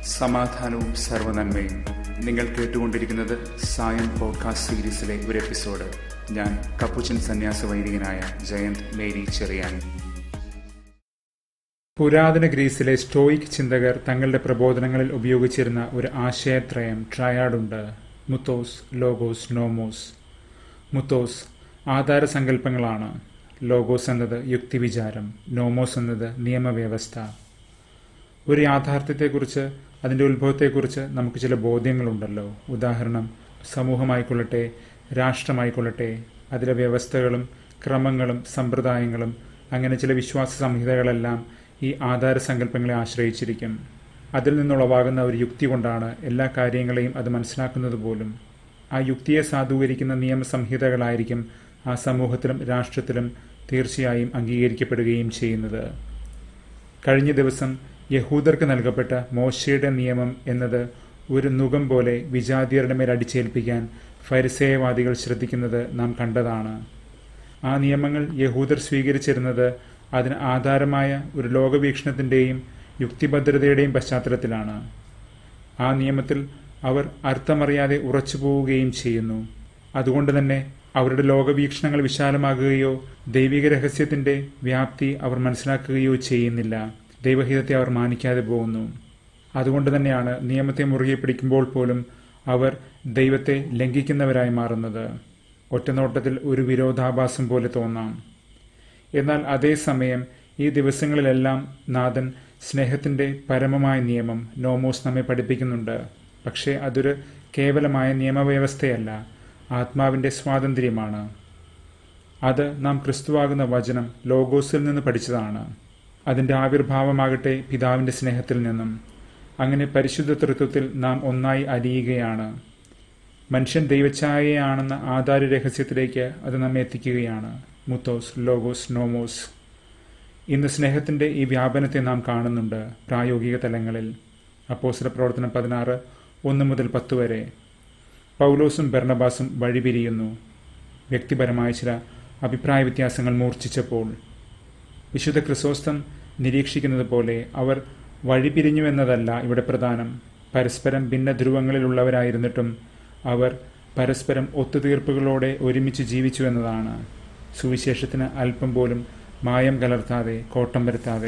സമാധാനവും സർവനന്മയും നിങ്ങൾ കേട്ടുകൊണ്ടിരിക്കുന്നത് സായം പോഡ്കാസ്റ്റ് സീരീസിലെ ഒരു എപ്പിസോഡ് ഞാൻ കപ്പുച്ചൻ സന്യാസ വൈദികനായ ജയന്ത് മേരി ചെറിയാൻ പുരാതന ഗ്രീസിലെ സ്റ്റോയിക് ചിന്തകർ തങ്ങളുടെ പ്രബോധനങ്ങളിൽ ഉപയോഗിച്ചിരുന്ന ഒരു ആശയത്രയം ട്രയാഡുണ്ട് മുത്തോസ് ലോഗോസ് നോമോസ് മുത്തോസ് ആധാരസങ്കല്പങ്ങളാണ് ലോഗോസ് എന്നത് യുക്തിവിചാരം നോമോസ് എന്നത് നിയമവ്യവസ്ഥ ഒരു യാഥാർത്ഥ്യത്തെക്കുറിച്ച് അതിൻ്റെ ഉത്ഭവത്തെക്കുറിച്ച് നമുക്ക് ചില ബോധ്യങ്ങളുണ്ടല്ലോ ഉദാഹരണം സമൂഹമായിക്കൊള്ളട്ടെ രാഷ്ട്രമായിക്കൊള്ളട്ടെ അതിലെ വ്യവസ്ഥകളും ക്രമങ്ങളും സമ്പ്രദായങ്ങളും അങ്ങനെ ചില വിശ്വാസ സംഹിതകളെല്ലാം ഈ ആധാര സങ്കല്പങ്ങളെ ആശ്രയിച്ചിരിക്കും അതിൽ നിന്നുളവാകുന്ന ഒരു യുക്തി കൊണ്ടാണ് എല്ലാ കാര്യങ്ങളെയും അത് മനസ്സിലാക്കുന്നത് പോലും ആ യുക്തിയെ സാധൂകരിക്കുന്ന നിയമസംഹിതകളായിരിക്കും ആ സമൂഹത്തിലും രാഷ്ട്രത്തിലും തീർച്ചയായും അംഗീകരിക്കപ്പെടുകയും ചെയ്യുന്നത് കഴിഞ്ഞ ദിവസം യഹൂദർക്ക് നൽകപ്പെട്ട മോശയുടെ നിയമം എന്നത് ഒരു നുകം പോലെ വിജാതിയരുടെ മേൽ അടിച്ചേൽപ്പിക്കാൻ ഫരിസേയവാദികൾ ശ്രദ്ധിക്കുന്നത് നാം കണ്ടതാണ് ആ നിയമങ്ങൾ യഹൂദർ സ്വീകരിച്ചിരുന്നത് അതിന് ആധാരമായ ഒരു ലോകവീക്ഷണത്തിൻ്റെയും യുക്തിഭദ്രതയുടെയും പശ്ചാത്തലത്തിലാണ് ആ നിയമത്തിൽ അവർ അർത്ഥമറിയാതെ ഉറച്ചു പോവുകയും ചെയ്യുന്നു അതുകൊണ്ട് തന്നെ അവരുടെ ലോകവീക്ഷണങ്ങൾ വിശാലമാകുകയോ ദൈവിക രഹസ്യത്തിന്റെ വ്യാപ്തി അവർ മനസ്സിലാക്കുകയോ ചെയ്യുന്നില്ല ദൈവഹിതത്തെ അവർ മാനിക്കാതെ പോകുന്നു അതുകൊണ്ട് തന്നെയാണ് നിയമത്തെ മുറുകെ പിടിക്കുമ്പോൾ പോലും അവർ ദൈവത്തെ ലംഘിക്കുന്നവരായി മാറുന്നത് ഒറ്റനോട്ടത്തിൽ ഒരു വിരോധാഭാസം പോലെ തോന്നാം എന്നാൽ അതേസമയം ഈ ദിവസങ്ങളിലെല്ലാം നാഥൻ സ്നേഹത്തിന്റെ പരമമായ നിയമം നോമോസ് നമ്മെ പഠിപ്പിക്കുന്നുണ്ട് പക്ഷേ അതൊരു കേവലമായ നിയമവ്യവസ്ഥയല്ല ആത്മാവിന്റെ സ്വാതന്ത്ര്യമാണ് അത് നാം ക്രിസ്തുവാകുന്ന വചനം ലോഗോസിൽ നിന്ന് പഠിച്ചതാണ് അതിന്റെ ആവിർഭാവമാകട്ടെ പിതാവിന്റെ സ്നേഹത്തിൽ നിന്നും അങ്ങനെ പരിശുദ്ധ തൃത്വത്തിൽ നാം ഒന്നായി അലിയുകയാണ് മനുഷ്യൻ ദൈവഛായയാണെന്ന ആധാര രഹസ്യത്തിലേക്ക് അത് നമ്മെ എത്തിക്കുകയാണ് മുത്തോസ് ലോഗോസ് നോമോസ് ഇന്ന് സ്നേഹത്തിന്റെ ഈ വ്യാപനത്തെ നാം കാണുന്നുണ്ട് പ്രായോഗിക തലങ്ങളിൽ അപ്പോസര പ്രവർത്തനം പതിനാറ് ഒന്ന് മുതൽ പത്ത് വരെ പൗലോസും ബെർണബാസും വഴിപിരിയുന്നു വ്യക്തിപരമായ ചില അഭിപ്രായ വ്യത്യാസങ്ങൾ മൂർച്ഛിച്ചപ്പോൾ വിശുദ്ധ ക്രിസോസ്തം നിരീക്ഷിക്കുന്നത് പോലെ അവർ വഴിപിരിഞ്ഞു എന്നതല്ല ഇവിടെ പ്രധാനം പരസ്പരം ഭിന്ന ധ്രുവങ്ങളിലുള്ളവരായിരുന്നിട്ടും അവർ പരസ്പരം ഒത്തുതീർപ്പുകളോടെ ഒരുമിച്ച് ജീവിച്ചു എന്നതാണ് സുവിശേഷത്തിന് അല്പം പോലും മായം കലർത്താതെ കോട്ടം വരുത്താതെ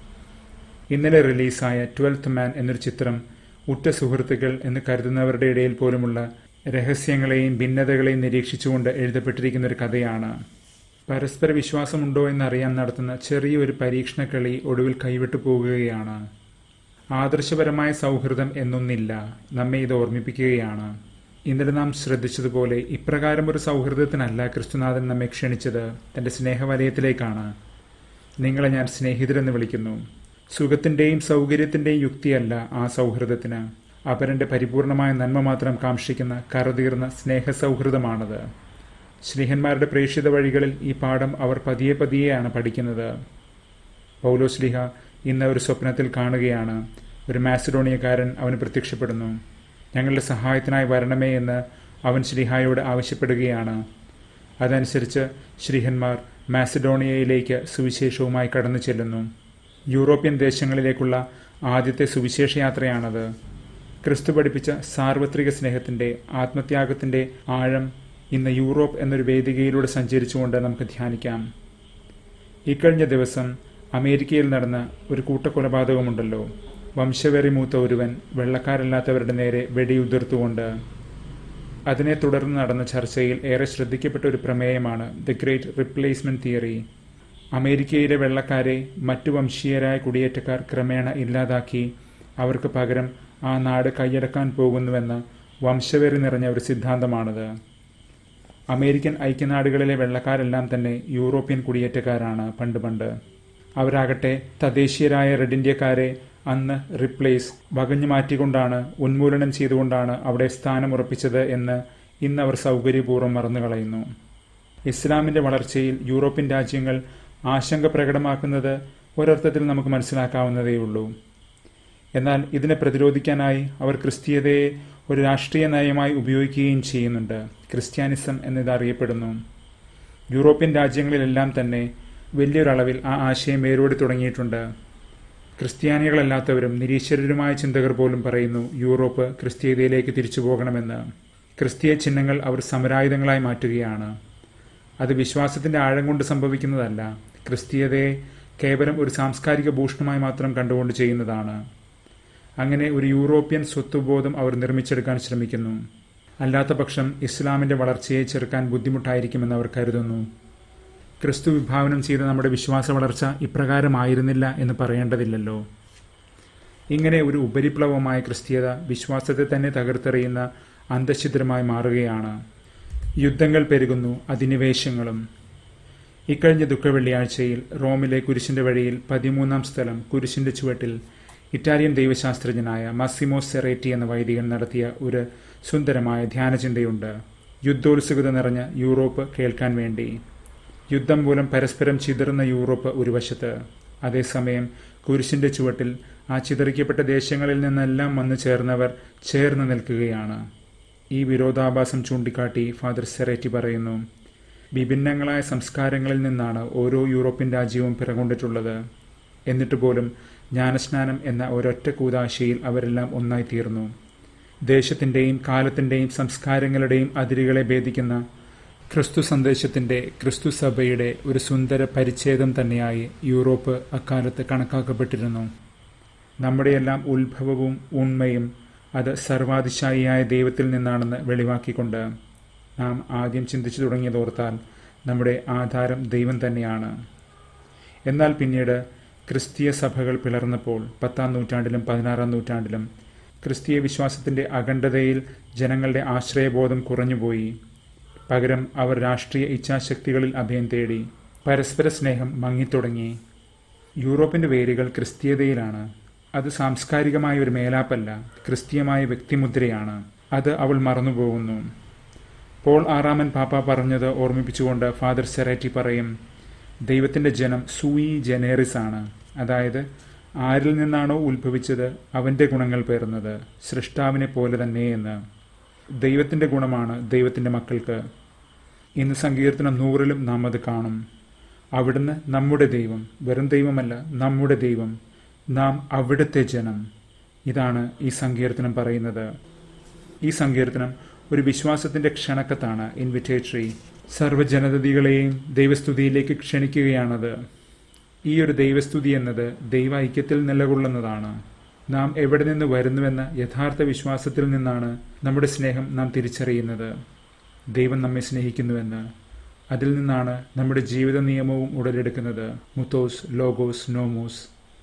ഇന്നലെ റിലീസായ ട്വൽത്ത് മാൻ എന്നൊരു ചിത്രം ഉറ്റ സുഹൃത്തുക്കൾ എന്ന് കരുതുന്നവരുടെ ഇടയിൽ പോലുമുള്ള രഹസ്യങ്ങളെയും ഭിന്നതകളെയും നിരീക്ഷിച്ചുകൊണ്ട് എഴുതപ്പെട്ടിരിക്കുന്ന ഒരു കഥയാണ് പരസ്പര വിശ്വാസമുണ്ടോ എന്നറിയാൻ നടത്തുന്ന ചെറിയൊരു പരീക്ഷണക്കളി ഒടുവിൽ കൈവിട്ടു പോകുകയാണ് ആദർശപരമായ സൗഹൃദം എന്നൊന്നില്ല നമ്മെ ഇത് ഓർമ്മിപ്പിക്കുകയാണ് ഇന്നലെ നാം ശ്രദ്ധിച്ചതുപോലെ ഇപ്രകാരം ഒരു സൗഹൃദത്തിനല്ല ക്രിസ്തുനാഥൻ നമ്മെ ക്ഷണിച്ചത് തന്റെ സ്നേഹവലയത്തിലേക്കാണ് നിങ്ങളെ ഞാൻ സ്നേഹിതരെന്ന് വിളിക്കുന്നു സുഖത്തിന്റെയും സൗകര്യത്തിന്റെയും യുക്തിയല്ല ആ സൗഹൃദത്തിന് അപരന്റെ പരിപൂർണമായ നന്മ മാത്രം കാക്ഷിക്കുന്ന കറതീർന്ന സ്നേഹസൗഹൃദമാണത് ശ്രീഹന്മാരുടെ പ്രേക്ഷിത വഴികളിൽ ഈ പാഠം അവർ പതിയെ പതിയെയാണ് പഠിക്കുന്നത് പൗലോസ്ലിഹ ഇന്ന് ഒരു സ്വപ്നത്തിൽ കാണുകയാണ് ഒരു മാസിഡോണിയക്കാരൻ അവന് പ്രത്യക്ഷപ്പെടുന്നു ഞങ്ങളുടെ സഹായത്തിനായി വരണമേ എന്ന് അവൻ ശ്രീഹായോട് ആവശ്യപ്പെടുകയാണ് അതനുസരിച്ച് ശ്രീഹന്മാർ മാസിഡോണിയയിലേക്ക് സുവിശേഷവുമായി കടന്നു ചെല്ലുന്നു യൂറോപ്യൻ ദേശങ്ങളിലേക്കുള്ള ആദ്യത്തെ സുവിശേഷ യാത്രയാണത് ക്രിസ്തു പഠിപ്പിച്ച സാർവത്രിക സ്നേഹത്തിന്റെ ആത്മത്യാഗത്തിന്റെ ആഴം ഇന്ന് യൂറോപ്പ് എന്നൊരു വേദികയിലൂടെ സഞ്ചരിച്ചുകൊണ്ട് നമുക്ക് ധ്യാനിക്കാം ഇക്കഴിഞ്ഞ ദിവസം അമേരിക്കയിൽ നടന്ന ഒരു കൂട്ടക്കൊലപാതകമുണ്ടല്ലോ വംശവെറി മൂത്ത ഒരുവൻ വെള്ളക്കാരല്ലാത്തവരുടെ നേരെ വെടിയുതിർത്തുകൊണ്ട് അതിനെ തുടർന്ന് നടന്ന ചർച്ചയിൽ ഏറെ ശ്രദ്ധിക്കപ്പെട്ട ഒരു പ്രമേയമാണ് ദ ഗ്രേറ്റ് റിപ്ലേസ്മെന്റ് തിയറി അമേരിക്കയിലെ വെള്ളക്കാരെ മറ്റു വംശീയരായ കുടിയേറ്റക്കാർ ക്രമേണ ഇല്ലാതാക്കി അവർക്ക് പകരം ആ നാട് കൈയടക്കാൻ പോകുന്നുവെന്ന വംശവെറി നിറഞ്ഞ ഒരു സിദ്ധാന്തമാണത് അമേരിക്കൻ ഐക്യനാടുകളിലെ വെള്ളക്കാരെല്ലാം തന്നെ യൂറോപ്യൻ കുടിയേറ്റക്കാരാണ് പണ്ട് പണ്ട് അവരാകട്ടെ തദ്ദേശീയരായ റെഡ് ഇന്ത്യക്കാരെ അന്ന് റിപ്ലേസ് വകഞ്ഞു മാറ്റിക്കൊണ്ടാണ് ഉന്മൂലനം ചെയ്തുകൊണ്ടാണ് അവിടെ സ്ഥാനമുറപ്പിച്ചത് എന്ന് ഇന്ന് അവർ സൗകര്യപൂർവ്വം മറന്നുകളയുന്നു ഇസ്ലാമിന്റെ വളർച്ചയിൽ യൂറോപ്യൻ രാജ്യങ്ങൾ ആശങ്ക പ്രകടമാക്കുന്നത് ഒരർത്ഥത്തിൽ നമുക്ക് മനസ്സിലാക്കാവുന്നതേയുള്ളൂ എന്നാൽ ഇതിനെ പ്രതിരോധിക്കാനായി അവർ ക്രിസ്തീയതയെ ഒരു രാഷ്ട്രീയ നയമായി ഉപയോഗിക്കുകയും ചെയ്യുന്നുണ്ട് ക്രിസ്ത്യാനിസം എന്നിത് അറിയപ്പെടുന്നു യൂറോപ്യൻ രാജ്യങ്ങളിലെല്ലാം തന്നെ വലിയൊരളവിൽ ആ ആശയം വേരോടി തുടങ്ങിയിട്ടുണ്ട് ക്രിസ്ത്യാനികളല്ലാത്തവരും നിരീശ്വരരുമായ ചിന്തകർ പോലും പറയുന്നു യൂറോപ്പ് ക്രിസ്തീയതയിലേക്ക് തിരിച്ചു പോകണമെന്ന് ക്രിസ്തീയ ചിഹ്നങ്ങൾ അവർ സമരായുധങ്ങളായി മാറ്റുകയാണ് അത് വിശ്വാസത്തിന്റെ ആഴം കൊണ്ട് സംഭവിക്കുന്നതല്ല ക്രിസ്തീയതയെ കേവലം ഒരു സാംസ്കാരിക ഭൂഷണമായി മാത്രം കണ്ടുകൊണ്ട് ചെയ്യുന്നതാണ് അങ്ങനെ ഒരു യൂറോപ്യൻ സ്വത്വബോധം അവർ നിർമ്മിച്ചെടുക്കാൻ ശ്രമിക്കുന്നു അല്ലാത്ത പക്ഷം ഇസ്ലാമിന്റെ വളർച്ചയെ ചെറുക്കാൻ ബുദ്ധിമുട്ടായിരിക്കുമെന്ന് അവർ കരുതുന്നു ക്രിസ്തു വിഭാവനം ചെയ്ത നമ്മുടെ വിശ്വാസ വളർച്ച ഇപ്രകാരമായിരുന്നില്ല എന്ന് പറയേണ്ടതില്ലല്ലോ ഇങ്ങനെ ഒരു ഉപരിപ്ലവമായ ക്രിസ്തീയത വിശ്വാസത്തെ തന്നെ തകർത്തെറിയുന്ന അന്തഛിദ്രമായി മാറുകയാണ് യുദ്ധങ്ങൾ പെരുകുന്നു അധിനിവേശങ്ങളും ഇക്കഴിഞ്ഞ ദുഃഖവെള്ളിയാഴ്ചയിൽ റോമിലെ കുരിശിന്റെ വഴിയിൽ പതിമൂന്നാം സ്ഥലം കുരിശിന്റെ ചുവട്ടിൽ ഇറ്റാലിയൻ ദൈവശാസ്ത്രജ്ഞനായ മസിമോ സെറേറ്റി എന്ന വൈദികൻ നടത്തിയ ഒരു സുന്ദരമായ ധ്യാനചിന്തയുണ്ട് യുദ്ധോത്സുകത നിറഞ്ഞ യൂറോപ്പ് കേൾക്കാൻ വേണ്ടി യുദ്ധം മൂലം പരസ്പരം ചിതറുന്ന യൂറോപ്പ് ഒരു വശത്ത് അതേസമയം കുരിശിന്റെ ചുവട്ടിൽ ആ ചിതറിക്കപ്പെട്ട ദേശങ്ങളിൽ നിന്നെല്ലാം വന്നു ചേർന്നവർ ചേർന്ന് നിൽക്കുകയാണ് ഈ വിരോധാഭാസം ചൂണ്ടിക്കാട്ടി ഫാദർ സെറേറ്റി പറയുന്നു വിഭിന്നങ്ങളായ സംസ്കാരങ്ങളിൽ നിന്നാണ് ഓരോ യൂറോപ്യൻ രാജ്യവും പിറകൊണ്ടിട്ടുള്ളത് എന്നിട്ട് പോലും ജ്ഞാനസ്നാനം എന്ന ഒരൊറ്റ കൂതാശയിൽ അവരെല്ലാം ഒന്നായി തീർന്നു ദേശത്തിൻ്റെയും കാലത്തിൻ്റെയും സംസ്കാരങ്ങളുടെയും അതിരുകളെ ഭേദിക്കുന്ന ക്രിസ്തു സന്ദേശത്തിന്റെ ക്രിസ്തു സഭയുടെ ഒരു സുന്ദര പരിച്ഛേദം തന്നെയായി യൂറോപ്പ് അക്കാലത്ത് കണക്കാക്കപ്പെട്ടിരുന്നു നമ്മുടെയെല്ലാം ഉത്ഭവവും ഉണ്മയും അത് സർവാതിശായിയായ ദൈവത്തിൽ നിന്നാണെന്ന് വെളിവാക്കിക്കൊണ്ട് നാം ആദ്യം ചിന്തിച്ചു തുടങ്ങിയതോർത്താൽ നമ്മുടെ ആധാരം ദൈവം തന്നെയാണ് എന്നാൽ പിന്നീട് ക്രിസ്തീയ സഭകൾ പിളർന്നപ്പോൾ പത്താം നൂറ്റാണ്ടിലും പതിനാറാം നൂറ്റാണ്ടിലും ക്രിസ്തീയ വിശ്വാസത്തിന്റെ അഖണ്ഡതയിൽ ജനങ്ങളുടെ ആശ്രയബോധം കുറഞ്ഞുപോയി പകരം അവർ രാഷ്ട്രീയ ഇച്ഛാശക്തികളിൽ അഭയം തേടി പരസ്പര സ്നേഹം മങ്ങിത്തുടങ്ങി യൂറോപ്പിന്റെ വേരുകൾ ക്രിസ്തീയതയിലാണ് അത് സാംസ്കാരികമായ ഒരു മേലാപ്പല്ല ക്രിസ്തീയമായ വ്യക്തിമുദ്രയാണ് അത് അവൾ മറന്നുപോകുന്നു പോൾ ആറാമൻ പാപ്പ പറഞ്ഞത് ഓർമ്മിപ്പിച്ചുകൊണ്ട് ഫാദർ സെറാറ്റി പറയും ദൈവത്തിന്റെ ജനം സൂയി ജനേറിസ് ആണ് അതായത് ആരിൽ നിന്നാണോ ഉത്ഭവിച്ചത് അവന്റെ ഗുണങ്ങൾ പേറുന്നത് സൃഷ്ടാവിനെ പോലെ തന്നെ എന്ന് ദൈവത്തിന്റെ ഗുണമാണ് ദൈവത്തിന്റെ മക്കൾക്ക് ഇന്ന് സങ്കീർത്തനം നൂറിലും നാം അത് കാണും അവിടുന്ന് നമ്മുടെ ദൈവം വെറും ദൈവമല്ല നമ്മുടെ ദൈവം നാം അവിടുത്തെ ജനം ഇതാണ് ഈ സങ്കീർത്തനം പറയുന്നത് ഈ സങ്കീർത്തനം ഒരു വിശ്വാസത്തിന്റെ ക്ഷണക്കത്താണ് ഇൻവിറ്റേറ്ററി സർവ്വജനതതികളെയും ദൈവസ്തുതിയിലേക്ക് ക്ഷണിക്കുകയാണത് ഈ ഒരു ദൈവസ്തുതി എന്നത് ദൈവ ഐക്യത്തിൽ നിലകൊള്ളുന്നതാണ് നാം എവിടെ നിന്ന് വരുന്നുവെന്ന യഥാർത്ഥ വിശ്വാസത്തിൽ നിന്നാണ് നമ്മുടെ സ്നേഹം നാം തിരിച്ചറിയുന്നത് ദൈവം നമ്മെ സ്നേഹിക്കുന്നുവെന്ന് അതിൽ നിന്നാണ് നമ്മുടെ ജീവിത നിയമവും ഉടലെടുക്കുന്നത് മുത്തോസ് ലോഗോസ് നോമോസ്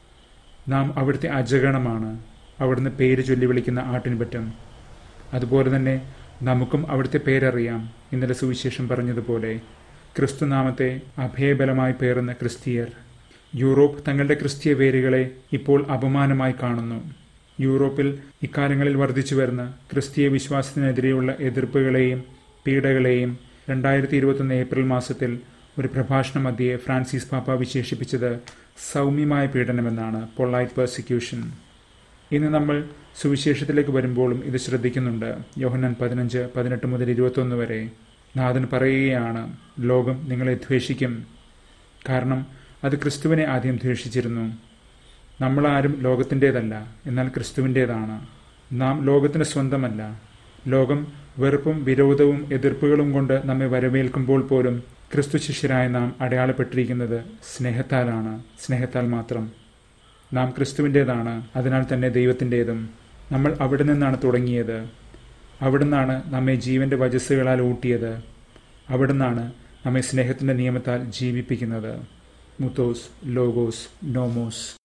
നാം അവിടുത്തെ അജഗണമാണ് അവിടുന്ന് പേര് ചൊല്ലി വിളിക്കുന്ന ആട്ടിൻപറ്റം അതുപോലെ തന്നെ നമുക്കും അവിടുത്തെ പേരറിയാം ഇന്നലെ സുവിശേഷം പറഞ്ഞതുപോലെ ക്രിസ്തുനാമത്തെ അഭയബലമായി പേറുന്ന ക്രിസ്തീയർ യൂറോപ്പ് തങ്ങളുടെ ക്രിസ്തീയ വേരുകളെ ഇപ്പോൾ അപമാനമായി കാണുന്നു യൂറോപ്പിൽ ഇക്കാലങ്ങളിൽ വർദ്ധിച്ചു വരുന്ന ക്രിസ്തീയ വിശ്വാസത്തിനെതിരെയുള്ള എതിർപ്പുകളെയും പീഡകളെയും രണ്ടായിരത്തി ഇരുപത്തൊന്ന് ഏപ്രിൽ മാസത്തിൽ ഒരു പ്രഭാഷണ മധ്യയെ ഫ്രാൻസിസ് പാപ്പ വിശേഷിപ്പിച്ചത് സൗമ്യമായ പീഡനമെന്നാണ് പൊളൈറ്റ് പെർസിക്യൂഷൻ ഇന്ന് നമ്മൾ സുവിശേഷത്തിലേക്ക് വരുമ്പോഴും ഇത് ശ്രദ്ധിക്കുന്നുണ്ട് യോഹന്നാൻ പതിനഞ്ച് പതിനെട്ട് മുതൽ ഇരുപത്തൊന്ന് വരെ നാഥൻ പറയുകയാണ് ലോകം നിങ്ങളെ ദ്വേഷിക്കും കാരണം അത് ക്രിസ്തുവിനെ ആദ്യം ദ്വേഷിച്ചിരുന്നു നമ്മളാരും ലോകത്തിൻ്റെതല്ല എന്നാൽ ക്രിസ്തുവിൻ്റെതാണ് നാം ലോകത്തിന് സ്വന്തമല്ല ലോകം വെറുപ്പും വിരോധവും എതിർപ്പുകളും കൊണ്ട് നമ്മെ വരവേൽക്കുമ്പോൾ പോലും ക്രിസ്തു ശിഷ്യരായ നാം അടയാളപ്പെട്ടിരിക്കുന്നത് സ്നേഹത്താലാണ് സ്നേഹത്താൽ മാത്രം നാം ക്രിസ്തുവിൻ്റെതാണ് അതിനാൽ തന്നെ ദൈവത്തിൻ്റെതും നമ്മൾ അവിടെ നിന്നാണ് തുടങ്ങിയത് അവിടുന്നാണ് നമ്മെ ജീവന്റെ വജസ്സുകളാൽ ഊട്ടിയത് അവിടുന്നാണ് നമ്മെ സ്നേഹത്തിന്റെ നിയമത്താൽ ജീവിപ്പിക്കുന്നത് മുത്തോസ് ലോഗോസ് നോമോസ്